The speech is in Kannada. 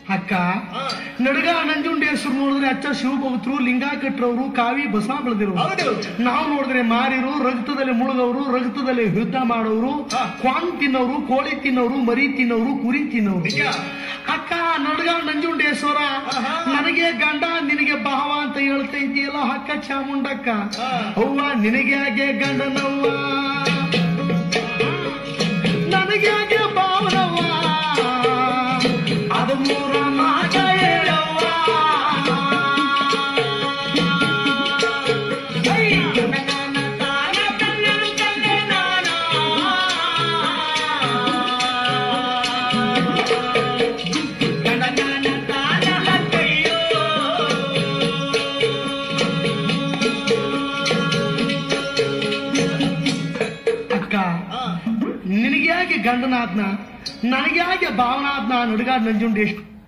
ಅಕ್ಕ ನಡಗ ನಂಜುಂಡೇಶ್ವರ ನೋಡಿದ್ರೆ ಅಚ್ಚ ಶಿವಭಕ್ತರು ಲಿಂಗಾಕಟ್ರವರು ಕಾವಿ ಬಸವ ಬೆಳೆದಿರು ಹೌದು ನಾವು ನೋಡಿದ್ರೆ ಮಾರಿರು ರಕ್ತದಲ್ಲಿ ಮುಳುಗವರು ರಕ್ತದಲ್ಲಿ ಯುದ್ಧ ಮಾಡೋರು ಕ್ವಾನ್ ತಿನ್ನೋರು ಕೋಳಿ ತಿನ್ನೋರು ಮರಿ ತಿನ್ನೋರು ಕುರಿ ತಿನ್ನೋರು ನಿಜ. ಅಕ್ಕ ನಡ್ಗ ನಂಜುಂಡೇಶ್ವರ ಆಹಾ. ನನಗೆ ನನಗೆ ಗಂಡ ನಿನಗೆ ಭಾವ ಅಂತ ಹೇಳ್ತಾ ಇದೆಯಲ್ಲ ಅಕ್ಕ ಚಾಮುಂಡಕ್ಕ ಹಾ. ಅವ್ವ ನಿನಗೆ ಹಾಗೆ ಗಂಡನವ್ವ ನನಗೆ ಹಾಗೆ ಭಾವನವ್ವ ಅದು ಮೂರ ಮಾತ ಹೇಳವ್ವ ಅಕ್ಕ ನಿನಗೆ ಯಾಕೆ ಗಂಡನಾದ್ನ ನನಗೆ ಯಾಕೆ ಭಾವನಾದ್ನ ನಡುಗಾಡ್ ನಂಜುಂಡೇಶ್